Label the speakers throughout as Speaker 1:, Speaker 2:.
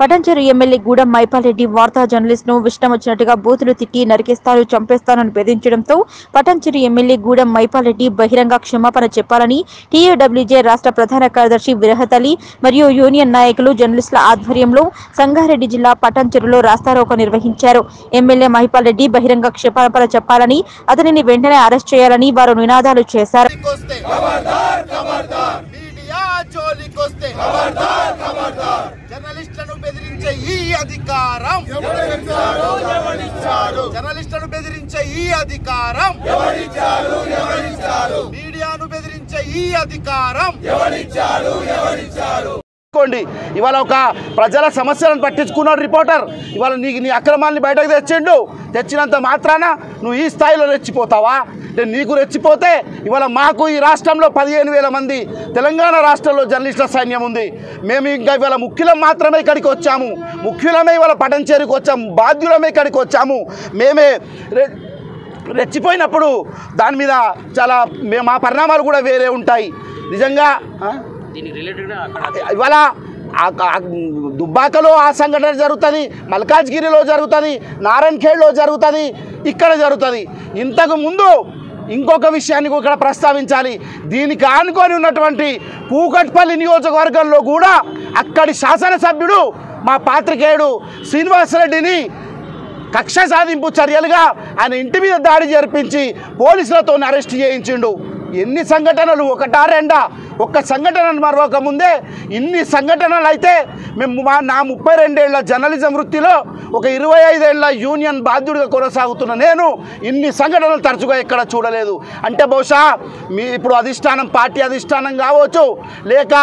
Speaker 1: Patancheru MLA Gudem Mahipal Reddy వార్తా journalist ను ఇష్టం వచ్చినట్టుగా బూతులు తిట్టి నరికేస్తాను చంపేస్తానని బెదిరించడంతో పటంచెరు ఎమ్మెల్యే గూడెం మైపాల్రెడ్డి బహిరంగ క్షమాపణ చెప్పాలని టీయూడబ్ల్యూజే రాష్ట్ర ప్రధాన కార్యదర్శి విరహతలి మరియు యూనియన్ నాయకులు జర్నలిస్టుల ఆధ్వర్యంలో సంగారెడ్డి జిల్లా పటంచెరులో రాస్తారోకో నిర్వహించారు ఎమ్మెల్యే మహిపాల్ రెడ్డి బహిరంగ క్షమాపణ చెప్పాలని అతనిని వెంటనే అరెస్ట్ చేయాలని వారు నినాదాలు చేశారు
Speaker 2: జోలికొస్తే ఖబర్దార్ ఖబర్దార్ మీడియా జోలికొస్తే ఖబర్దార్ ఖబర్దార్ జర్నలిస్టులను బెదిరించే ఈ అధికారం ఎవరిచ్చారు ఎవరిచ్చారు జర్నలిస్టులను బెదిరించే ఈ అధికారం ఎవరిచ్చారు ఎవరిచ్చారు మీడియాను బెదిరించే ఈ అధికారం ఎవరిచ్చారు ఎవరిచ్చారు
Speaker 3: తీసుకోండి ఇవాళ ఒక ప్రజల సమస్యలను పట్టించుకున్నాడు రిపోర్టర్ ఇవాళ నీకు నీ అక్రమాన్ని బయటకు తెచ్చిండు తెచ్చినంత మాత్రాన నువ్వు ఈ స్థాయిలో రెచ్చిపోతావా అంటే నీకు రెచ్చిపోతే ఇవాళ మాకు ఈ రాష్ట్రంలో పదిహేను వేల మంది తెలంగాణ రాష్ట్రంలో జర్నలిస్టుల సైన్యం ఉంది మేము ఇంకా ఇవాళ ముఖ్యులం మాత్రమే ఇక్కడికి వచ్చాము ముఖ్యులమే ఇవాళ పటంచేరికి వచ్చాము బాధ్యులమే ఇక్కడికి వచ్చాము మేమే రె- రెచ్చిపోయినప్పుడు దాని మీద చాలా మే- మా పరిణామాలు కూడా వేరే ఉంటాయి నిజంగా ఆ?
Speaker 4: దీనికి రిలేటెడ్గా అక్కడ
Speaker 3: ఇవాళ ఆ- ఆ దుబ్బాకలో ఆ సంఘటన జరుగుతుంది మల్కాజ్గిరిలో జరుగుతుంది నారాయణఖేడ్లో జరుగుతుంది ఇక్కడ జరుగుతుంది ఇంతకు ముందు ఇంకొక విషయాన్ని కూడా ఇక్కడ ప్రస్తావించాలి దీనికి ఆనుకొని ఉన్నటువంటి కూకట్పల్లి నియోజకవర్గంలో కూడా అక్కడి శాసనసభ్యుడు మా పాత్రికేయుడు శ్రీనివాసరెడ్డిని కక్ష సాధింపు చర్యలుగా ఆయన ఇంటి మీద దాడి జరిపించి పోలీసులతో అరెస్ట్ చేయించిండు ఎన్ని సంఘటనలు ఒకటా రెండా ఒక్క సంఘటనను మరొక ముందే ఇన్ని సంఘటనలు అయితే మేము మా నా ముప్పై రెండేళ్ల జర్నలిజం వృత్తిలో ఒక ఇరవై ఐదేళ్ల యూనియన్ బాధ్యుడిగా కొనసాగుతున్న నేను ఇన్ని సంఘటనలు తరచుగా ఎక్కడ చూడలేదు అంటే బహుశా మీ ఇప్పుడు అధిష్టానం పార్టీ అధిష్టానం కావచ్చు లేక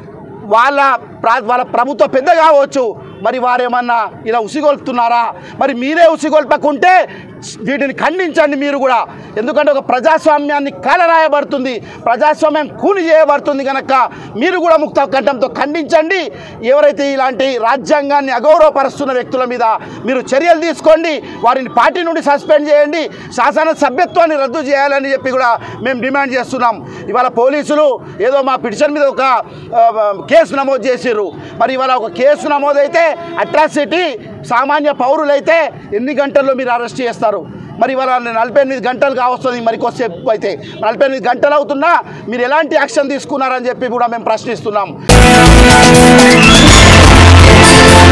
Speaker 3: వాళ్ళ ప్రా వాళ్ళ ప్రభుత్వ పెద్ద కావచ్చు మరి వారేమన్నా ఇలా ఉసిగొల్పుతున్నారా మరి మీరే ఉసిగొల్పకుంటే వీటిని ఖండించండి మీరు కూడా ఎందుకంటే ఒక ప్రజాస్వామ్యాన్ని కాలరాయబడుతుంది ప్రజాస్వామ్యం కూని చేయబడుతుంది కనుక మీరు కూడా ముక్త కంఠంతో ఖండించండి ఎవరైతే ఇలాంటి రాజ్యాంగాన్ని అగౌరవపరుస్తున్న వ్యక్తుల మీద మీరు చర్యలు తీసుకోండి వారిని పార్టీ నుండి సస్పెండ్ చేయండి శాసన సభ్యత్వాన్ని రద్దు చేయాలని చెప్పి కూడా మేము డిమాండ్ చేస్తున్నాం ఇవాళ పోలీసులు ఏదో మా పిటిషన్ మీద ఒక ఆ, కేసు నమోదు చేసిర్రు మరి ఇవాళ ఒక కేసు నమోదైతే అట్రాసిటీ సామాన్య పౌరులైతే ఎన్ని గంటల్లో మీరు అరెస్ట్ చేస్తారు మరి ఇవాళ నలభై ఎనిమిది గంటలు కావస్తుంది మరి కొద్దిసేపు అయితే నలభై ఎనిమిది గంటలు అవుతున్నా మీరు ఎలాంటి యాక్షన్ తీసుకున్నారని చెప్పి కూడా మేము ప్రశ్నిస్తున్నాం